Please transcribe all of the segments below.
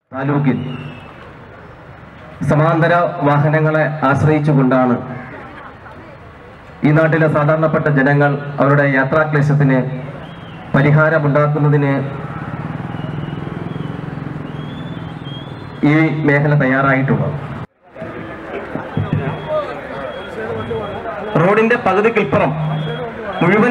താലൂക്കിൽ സമാന്തര വാഹനങ്ങളെ ആശ്രയിച്ചുകൊണ്ടാണ് ഈ നാട്ടിലെ സാധാരണപ്പെട്ട ജനങ്ങൾ അവരുടെ യാത്രാക്ലേശത്തിന് പരിഹാരമുണ്ടാക്കുന്നതിന് ഈ മേഖല തയ്യാറായിട്ടുള്ളത് റോഡിന്റെ പകുതിക്കിൽപ്പുറം മുഴുവൻ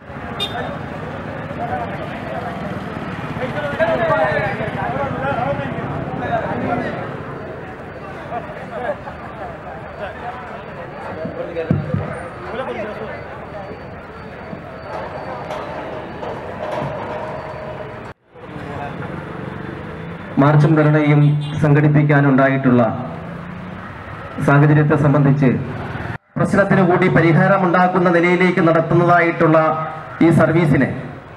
മാർച്ചും ധരണയും സംഘടിപ്പിക്കാനുണ്ടായിട്ടുള്ള സാഹചര്യത്തെ സംബന്ധിച്ച് പ്രശ്നത്തിന് കൂടി പരിഹാരമുണ്ടാക്കുന്ന നിലയിലേക്ക് നടത്തുന്നതായിട്ടുള്ള ഈ സർവീസിനെ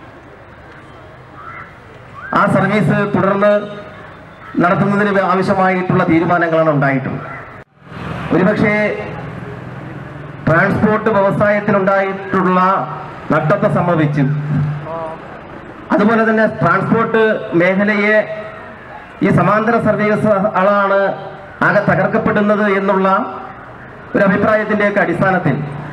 ആ സർവീസ് തുടർന്ന് നടത്തുന്നതിന് ആവശ്യമായിട്ടുള്ള തീരുമാനങ്ങളാണ് ഉണ്ടായിട്ടുള്ളത് ഒരുപക്ഷെ ട്രാൻസ്പോർട്ട് വ്യവസായത്തിനുണ്ടായിട്ടുള്ള നഷ്ടത്തെ സംബന്ധിച്ച് അതുപോലെ തന്നെ ട്രാൻസ്പോർട്ട് മേഖലയെ ഈ സമാന്തര സർവീസ് ആളാണ് ആകെ തകർക്കപ്പെടുന്നത് എന്നുള്ള ഒരു അഭിപ്രായത്തിന്റെയൊക്കെ അടിസ്ഥാനത്തിൽ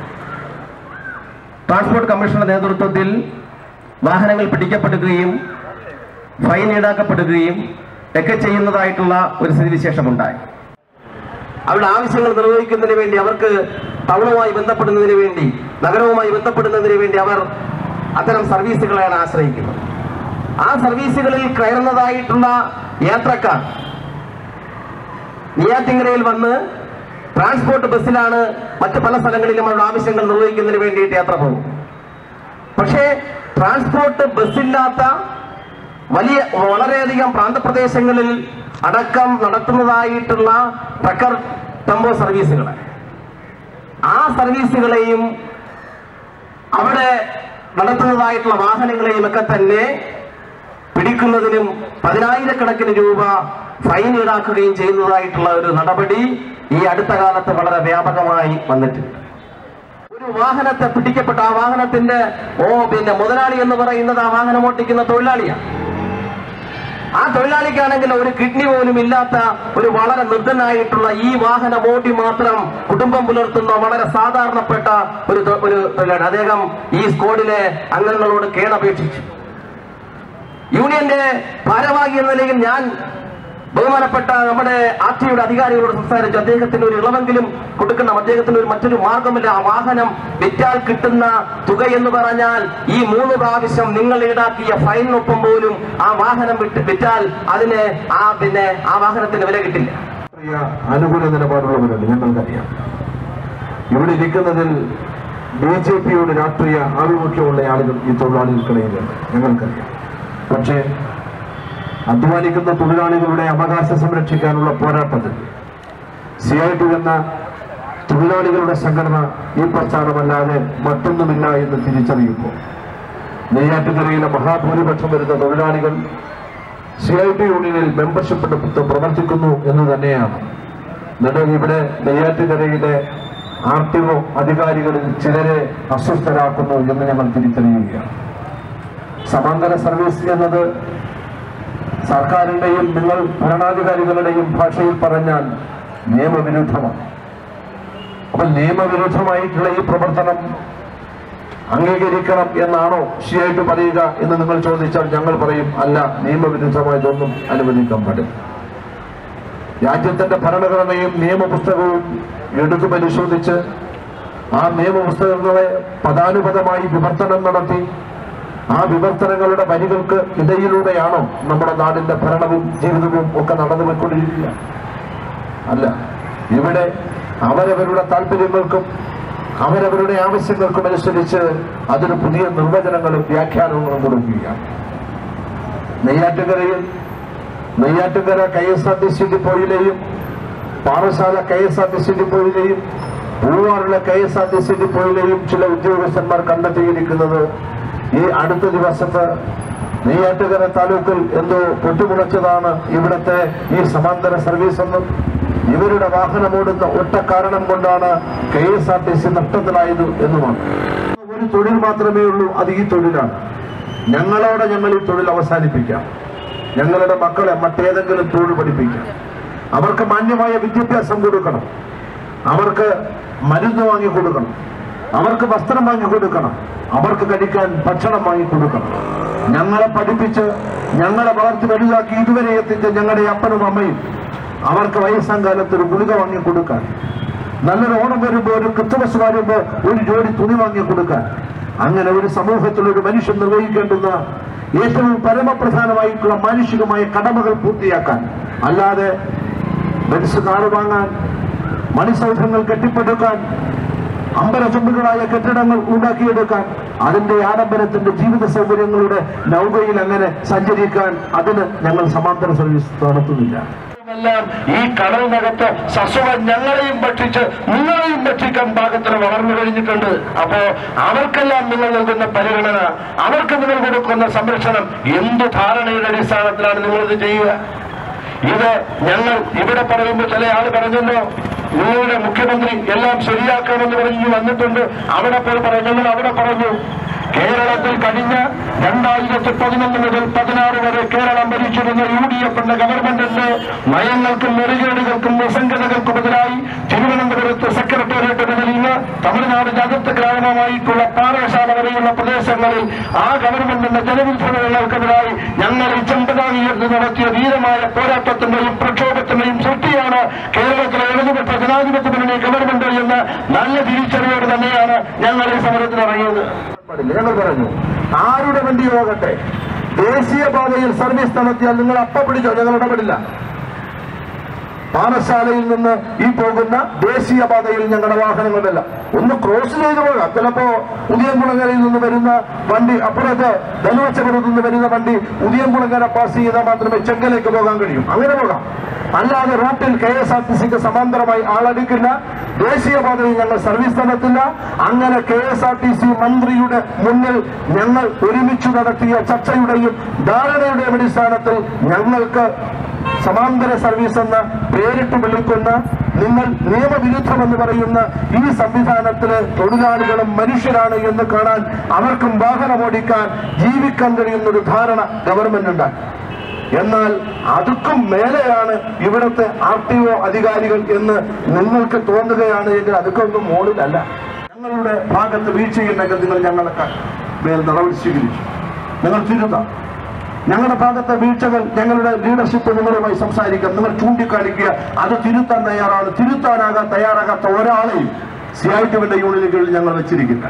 ട്രാൻസ്പോർട്ട് കമ്മീഷന്റെ നേതൃത്വത്തിൽ വാഹനങ്ങൾ പിടിക്കപ്പെടുകയും ഫൈൻ ഈടാക്കപ്പെടുകയും ഒക്കെ ചെയ്യുന്നതായിട്ടുള്ള ഒരു സ്ഥിതിവിശേഷമുണ്ടായി അവരുടെ ആവശ്യങ്ങൾ നിർവഹിക്കുന്നതിന് വേണ്ടി അവർക്ക് ടൗണുമായി ബന്ധപ്പെടുന്നതിന് വേണ്ടി നഗരവുമായി ബന്ധപ്പെടുന്നതിന് വേണ്ടി അവർ അത്തരം സർവീസുകളെയാണ് ആശ്രയിക്കുന്നത് ആ സർവീസുകളിൽ കയറുന്നതായിട്ടുള്ള യാത്രക്കാർ നെയ്യാറ്റിങ്കരയിൽ വന്ന് ട്രാൻസ്പോർട്ട് ബസ്സിലാണ് മറ്റു പല സ്ഥലങ്ങളിലും അവരുടെ ആവശ്യങ്ങൾ നിർവഹിക്കുന്നതിന് വേണ്ടിയിട്ട് യാത്ര പോകും പക്ഷേ ട്രാൻസ്പോർട്ട് ബസ്സില്ലാത്ത വലിയ വളരെയധികം പ്രാന്തപ്രദേശങ്ങളിൽ അടക്കം നടത്തുന്നതായിട്ടുള്ള ട്രക്കർ ടെമ്പോ സർവീസുകൾ ആ സർവീസുകളെയും അവിടെ നടത്തുന്നതായിട്ടുള്ള വാഹനങ്ങളെയും ഒക്കെ തന്നെ പിടിക്കുന്നതിനും പതിനായിരക്കണക്കിന് രൂപ ഫൈൻ ഈടാക്കുകയും ചെയ്യുന്നതായിട്ടുള്ള ഒരു നടപടി ഈ അടുത്ത കാലത്ത് വളരെ വ്യാപകമായി വന്നിട്ടുണ്ട് ഒരു വാഹനത്തെ പിടിക്കപ്പെട്ട ആ വാഹനത്തിന്റെ ഓ പിന്നെ മുതലാളി എന്ന് പറയുന്നത് ആ വാഹനം ഓട്ടിക്കുന്ന തൊഴിലാളിയാണ് ആ തൊഴിലാളിക്കാണെങ്കിൽ ഒരു കിഡ്നി പോലും ഇല്ലാത്ത ഒരു വളരെ നിർദ്ധനായിട്ടുള്ള ഈ വാഹനം ഓടി മാത്രം കുടുംബം പുലർത്തുന്ന വളരെ സാധാരണപ്പെട്ട ഒരു തൊ- ഒരു തൊഴിലാളി അദ്ദേഹം ഈ സ്ക്വാഡിലെ അംഗങ്ങളോട് കേണപേക്ഷിച്ചു യൂണിയന്റെ ഭാരവാഹി എന്ന നിലയിൽ ഞാൻ ബഹുമാനപ്പെട്ട നമ്മുടെ ആർ ടിയുടെ അധികാരികളോട് സംസാരിച്ചു അദ്ദേഹത്തിന് ഒരു ഇളവെങ്കിലും കൊടുക്കണം അദ്ദേഹത്തിന് ഒരു മറ്റൊരു മാർഗമില്ല ആ വാഹനം വിറ്റാൽ കിട്ടുന്ന തുക എന്ന് പറഞ്ഞാൽ ഈ മൂന്ന് പ്രാവശ്യം നിങ്ങൾ ഈടാക്കിയ ഫൈനൊപ്പം പോലും ആ വാഹനം വിറ്റ് വിറ്റാൽ അതിന് ആ പിന്നെ ആ വാഹനത്തിന് വില കിട്ടില്ല രാഷ്ട്രീയ അനുകൂല നിലപാടുള്ളവരുണ്ട് ഞങ്ങൾക്കറിയാം ഇവിടെ ഇരിക്കുന്നതിൽ ബി ജെ പിയുടെ രാഷ്ട്രീയ ആഭിമുഖ്യമുള്ള ആളുകൾ ഈ തൊഴിലാളികൾക്കിടയിലുണ്ട് ഞങ്ങൾക്കറിയാം പക്ഷേ അധ്വാനിക്കുന്ന തൊഴിലാളികളുടെ അവകാശം സംരക്ഷിക്കാനുള്ള പോരാട്ടത്തിൽ സി ഐ ടി എന്ന തൊഴിലാളികളുടെ സംഘടന ഈ പ്രസ്ഥാനമല്ലാതെ മറ്റൊന്നുമില്ല എന്ന് തിരിച്ചറിയുമ്പോൾ നെയ്യാറ്റുകരയിലെ മഹാഭൂരിപക്ഷം വരുന്ന തൊഴിലാളികൾ സി ഐ ടി യൂണിയനിൽ മെമ്പർഷിപ്പ് എടുത്ത് പ്രവർത്തിക്കുന്നു എന്ന് തന്നെയാണ് എന്നിട്ട് ഇവിടെ നെയ്യാറ്റുകരയിലെ ആർ ടി ഒ അധികാരികളിൽ ചിലരെ അസ്വസ്ഥരാക്കുന്നു എന്ന് ഞങ്ങൾ തിരിച്ചറിയുകയാണ് സമാന്തര സർവീസ് എന്നത് സർക്കാരിന്റെയും നിങ്ങൾ ഭരണാധികാരികളുടെയും ഭാഷയിൽ പറഞ്ഞാൽ നിയമവിരുദ്ധമാണ് അപ്പൊ നിയമവിരുദ്ധമായിട്ടുള്ള ഈ പ്രവർത്തനം അംഗീകരിക്കണം എന്നാണോ ശരിയായിട്ട് പറയുക എന്ന് നിങ്ങൾ ചോദിച്ചാൽ ഞങ്ങൾ പറയും അല്ല നിയമവിരുദ്ധമായതൊന്നും അനുവദിക്കാൻ പാടില്ല രാജ്യത്തിന്റെ ഭരണഘടനയും നിയമപുസ്തകവും എടുത്തു പരിശോധിച്ച് ആ നിയമപുസ്തകങ്ങളെ പദാനുപദമായി വിവർത്തനം നടത്തി ആ വിവർത്തനങ്ങളുടെ വരികൾക്ക് ഇടയിലൂടെയാണോ നമ്മുടെ നാടിന്റെ ഭരണവും ജീവിതവും ഒക്കെ നടന്നു പോയിക്കൊണ്ടിരിക്കുക അല്ല ഇവിടെ അവരവരുടെ താല്പര്യങ്ങൾക്കും അവരവരുടെ ആവശ്യങ്ങൾക്കും അനുസരിച്ച് അതിന് പുതിയ നിർവചനങ്ങളും വ്യാഖ്യാനങ്ങളും കൊടുക്കുകയാണ് നെയ്യാറ്റുകരയിൽ Neyyattinkara K S R T C ഡിപ്പോയിലെയും Parassala K S R T C ഡിപ്പോയിലെയും പൂവാറിലെ K S R T C ഡിപ്പോയിലെയും ചില ഉദ്യോഗസ്ഥന്മാർ കണ്ടെത്തിയിരിക്കുന്നത് ഈ അടുത്ത ദിവസത്ത് നെയ്യാറ്റുകര താലൂക്കിൽ എന്തോ പൊട്ടിമുളച്ചതാണ് ഇവിടുത്തെ ഈ സമാന്തര സർവീസ് എന്നും ഇവരുടെ വാഹനമോടുന്ന ഒറ്റ കാരണം കൊണ്ടാണ് K S R T C നഷ്ടത്തിലായത് എന്നുമാണ് ഒരു തൊഴിൽ മാത്രമേ ഉള്ളൂ അത് ഈ തൊഴിലാണ് ഞങ്ങളോടെ ഞങ്ങൾ ഈ തൊഴിൽ അവസാനിപ്പിക്കാം ഞങ്ങളുടെ മക്കളെ മറ്റേതെങ്കിലും തൊഴിൽ പഠിപ്പിക്കാം അവർക്ക് മാന്യമായ വിദ്യാഭ്യാസം കൊടുക്കണം അവർക്ക് മരുന്ന് വാങ്ങി കൊടുക്കണം അവർക്ക് വസ്ത്രം വാങ്ങി കൊടുക്കണം അവർക്ക് കഴിക്കാൻ ഭക്ഷണം വാങ്ങി കൊടുക്കണം ഞങ്ങളെ പഠിപ്പിച്ച് ഞങ്ങളെ വളർത്തി വലുതാക്കി ഇതുവരെ എത്തിച്ച ഞങ്ങളുടെ അപ്പനും അമ്മയും അവർക്ക് വയസ്സാം കാലത്ത് ഒരു ഗുളിക വാങ്ങി കൊടുക്കാൻ നല്ലൊരു ഓണം വരുമ്പോൾ ഒരു ക്രിസ്തുമസ് വരുമ്പോൾ ഒരു ജോഡി തുണി വാങ്ങി കൊടുക്കാൻ അങ്ങനെ ഒരു സമൂഹത്തിൽ ഒരു മനുഷ്യൻ നിർവഹിക്കേണ്ടുന്ന ഏറ്റവും പരമപ്രധാനമായിട്ടുള്ള മാനുഷികമായ കടമകൾ പൂർത്തിയാക്കാൻ അല്ലാതെ ബെൻസ് കാറ് വാങ്ങാൻ മണിസൗധങ്ങൾ കെട്ടിപ്പടുക്കാൻ അമ്പലചുണ്ടുകളായ കെട്ടിടങ്ങൾ ഉണ്ടാക്കിയെടുക്കാൻ അതിന്റെ ആഡംബരത്തിന്റെ ജീവിത സൗകര്യങ്ങളുടെ നൗകയിൽ അങ്ങനെ സഞ്ചരിക്കാൻ അതിന് ഞങ്ങൾ സമാന്തര സർവീസ് നടത്തുന്നില്ല എല്ലാം ഈ കടലിനകത്ത് സസ്വം ഞങ്ങളെയും ഭക്ഷിച്ച് നിങ്ങളെയും ഭക്ഷിക്കാൻ പാകത്തിന് വളർന്നു കഴിഞ്ഞിട്ടുണ്ട് അപ്പോ അവർക്കെല്ലാം നിങ്ങൾ നൽകുന്ന പരിഗണന അവർക്ക് നിങ്ങൾ കൊടുക്കുന്ന സംരക്ഷണം എന്ത് ധാരണയുടെ അടിസ്ഥാനത്തിലാണ് നിങ്ങളിത് ചെയ്യുക ഇത് ഞങ്ങൾ ഇവിടെ പറയുമ്പോൾ ചില ആൾ പറഞ്ഞല്ലോ നിങ്ങളുടെ മുഖ്യമന്ത്രി എല്ലാം ശരിയാക്കാമെന്ന് പറഞ്ഞു വന്നിട്ടുണ്ട് അവിടെ പോയി പറഞ്ഞു ഞങ്ങൾ അവിടെ പറഞ്ഞു കേരളത്തിൽ കഴിഞ്ഞ രണ്ടായിരത്തി പതിനൊന്ന് മുതൽ പതിനാറ് വരെ കേരളം ഭരിച്ചിരുന്ന യു ഡി എഫിന്റെ ഗവൺമെന്റിന്റെ നയങ്ങൾക്കും നെറുകേടുകൾക്കും നിസ്സംഗതകൾക്കും എതിരായി തിരുവനന്തപുരത്ത് സെക്രട്ടേറിയറ്റ് മുതൽ ഇന്ന് തമിഴ്നാട് അതിർത്തി ഗ്രാമമായിട്ടുള്ള പാറശാല വരെയുള്ള പ്രദേശങ്ങളിൽ ആ ഗവൺമെന്റിന്റെ ജനവിധുലകൾക്കെതിരായി ഞങ്ങൾ ഈ ചെമ്പതാകി ഉയർത്തി നടത്തിയ ധീരമായ പോരാട്ടത്തിന്റെയും പ്രക്ഷോഭത്തിന്റെയും സൃഷ്ടിയാണ് കേരളത്തിലെ ഇടതുപക്ഷ ജനാധിപത്യ മുന്നണി ഗവൺമെന്റ് എന്ന് നല്ല തിരിച്ചറിയോട് തന്നെയാണ് ഞങ്ങൾ ഈ സമരത്തിൽ ഇറങ്ങിയത് പാടില്ല ഞങ്ങൾ പറഞ്ഞു ആരുടെ വണ്ടി പോകട്ടെ ദേശീയപാതയിൽ സർവീസ് നടത്തിയാൽ നിങ്ങൾ അപ്പ പിടിച്ചോ ഞങ്ങൾ ഇടപെടില്ല പാഠശാലയിൽ നിന്ന് ഈ പോകുന്ന ദേശീയപാതയിൽ ഞങ്ങളുടെ വാഹനങ്ങളല്ല ഒന്ന് ക്രോസ് ചെയ്തു പോകാം ചിലപ്പോ ഉദയംകുളങ്ങരയിൽ നിന്ന് വരുന്ന വണ്ടി അപ്പുറത്ത് ധനുവച്ചപുരത്ത് നിന്ന് വരുന്ന വണ്ടി ഉദയംകുളങ്ങര പാസ് ചെയ്താൽ മാത്രമേ ചെങ്കലേക്ക് പോകാൻ കഴിയും അങ്ങനെ പോകാം അല്ലാതെ റൂട്ടിൽ കെ എസ് ആർ ടി സിക്ക് സമാന്തരമായി ആളടിക്കില്ല ദേശീയപാതയിൽ ഞങ്ങൾ സർവീസ് നടത്തില്ല അങ്ങനെ K S R T C മന്ത്രിയുടെ മുന്നിൽ ഞങ്ങൾ ഒരുമിച്ച് നടത്തിയ ചർച്ചയുടെയും ധാരണയുടെയും അടിസ്ഥാനത്തിൽ ഞങ്ങൾക്ക് സമാന്തര സർവീസ് എന്ന പേരിട്ട് വിളിക്കുന്ന നിങ്ങൾ നിയമവിരുദ്ധമെന്ന് പറയുന്ന ഈ സംവിധാനത്തില് തൊഴിലാളികളും മനുഷ്യരാണ് എന്ന് കാണാൻ അവർക്കും വാഹനം ഓടിക്കാൻ ജീവിക്കാൻ കഴിയുന്ന ഒരു ധാരണ ഗവൺമെന്റ് ഉണ്ടാക്കി എന്നാൽ അതുക്കും മേലെയാണ് ഇവിടുത്തെ ആർ ടി ഒ അധികാരികൾ എന്ന് നിങ്ങൾക്ക് തോന്നുകയാണ് എങ്കിൽ അതൊക്കെ ഒന്നും മോളിലല്ല ഞങ്ങളുടെ ഭാഗത്ത് വീഴ്ചയുണ്ടെങ്കിൽ നിങ്ങൾ ഞങ്ങൾക്ക് മേൽ നടപടി സ്വീകരിച്ചു നിങ്ങൾ തിരുത്താം ഞങ്ങളുടെ ഭാഗത്തെ വീഴ്ചകൾ ഞങ്ങളുടെ ലീഡർഷിപ്പ് നിങ്ങളുമായി സംസാരിക്കാം നിങ്ങൾ ചൂണ്ടിക്കാണിക്കുക അത് തിരുത്താൻ തയ്യാറാണ് തിരുത്താനാകാൻ തയ്യാറാകാത്ത ഒരാളെയും സി ഐ ടിവിന്റെ യൂണിയനുകളിൽ ഞങ്ങൾ വെച്ചിരിക്കില്ല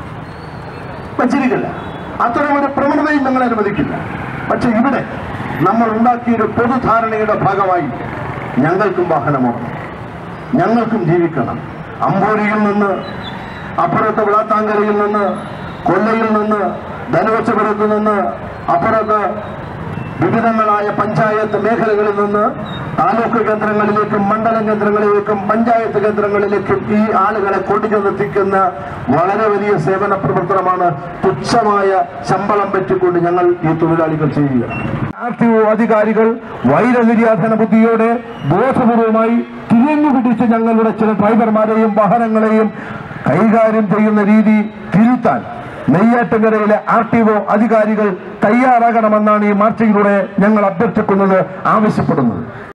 വെച്ചിരിക്കില്ല അത്തരം ഒരു പ്രവണതയും ഞങ്ങൾ അനുവദിക്കില്ല പക്ഷെ ഇവിടെ നമ്മൾ ഉണ്ടാക്കിയൊരു പൊതുധാരണയുടെ ഭാഗമായി ഞങ്ങൾക്കും വാഹനമോടണം ഞങ്ങൾക്കും ജീവിക്കണം അമ്പോരിയിൽ നിന്ന് അപ്പുറത്ത് വിളാത്താങ്കരയിൽ നിന്ന് കൊല്ലയിൽ നിന്ന് ധനുവച്ചപുരത്ത് നിന്ന് അപ്പുറത്ത് വിവിധങ്ങളായ പഞ്ചായത്ത് മേഖലകളിൽ നിന്ന് താലൂക്ക് കേന്ദ്രങ്ങളിലേക്കും മണ്ഡലം കേന്ദ്രങ്ങളിലേക്കും പഞ്ചായത്ത് കേന്ദ്രങ്ങളിലേക്കും ഈ ആളുകളെ കൊണ്ടുചെന്നെത്തിക്കുന്ന വളരെ വലിയ സേവന പ്രവർത്തനമാണ് തുച്ഛമായ ശമ്പളം പറ്റിക്കൊണ്ട് ഞങ്ങൾ ഈ തൊഴിലാളികൾ ചെയ്യുക ആർ ടി ഒ അധികാരികൾ വൈരനിര്യാധന ബുദ്ധിയോടെ ബോധപൂർവമായി തിരിഞ്ഞു പിടിച്ച് ഞങ്ങളുടെ ചില ഡ്രൈവർമാരെയും വാഹനങ്ങളെയും കൈകാര്യം ചെയ്യുന്ന രീതി തിരുത്താൻ നെയ്യാറ്റുകരയിലെ ആർ ടി ഒ അധികാരികൾ തയ്യാറാകണമെന്നാണ് ഈ മാർച്ചിലൂടെ ഞങ്ങൾ അഭ്യർത്ഥിക്കുന്നത് ആവശ്യപ്പെടുന്നത്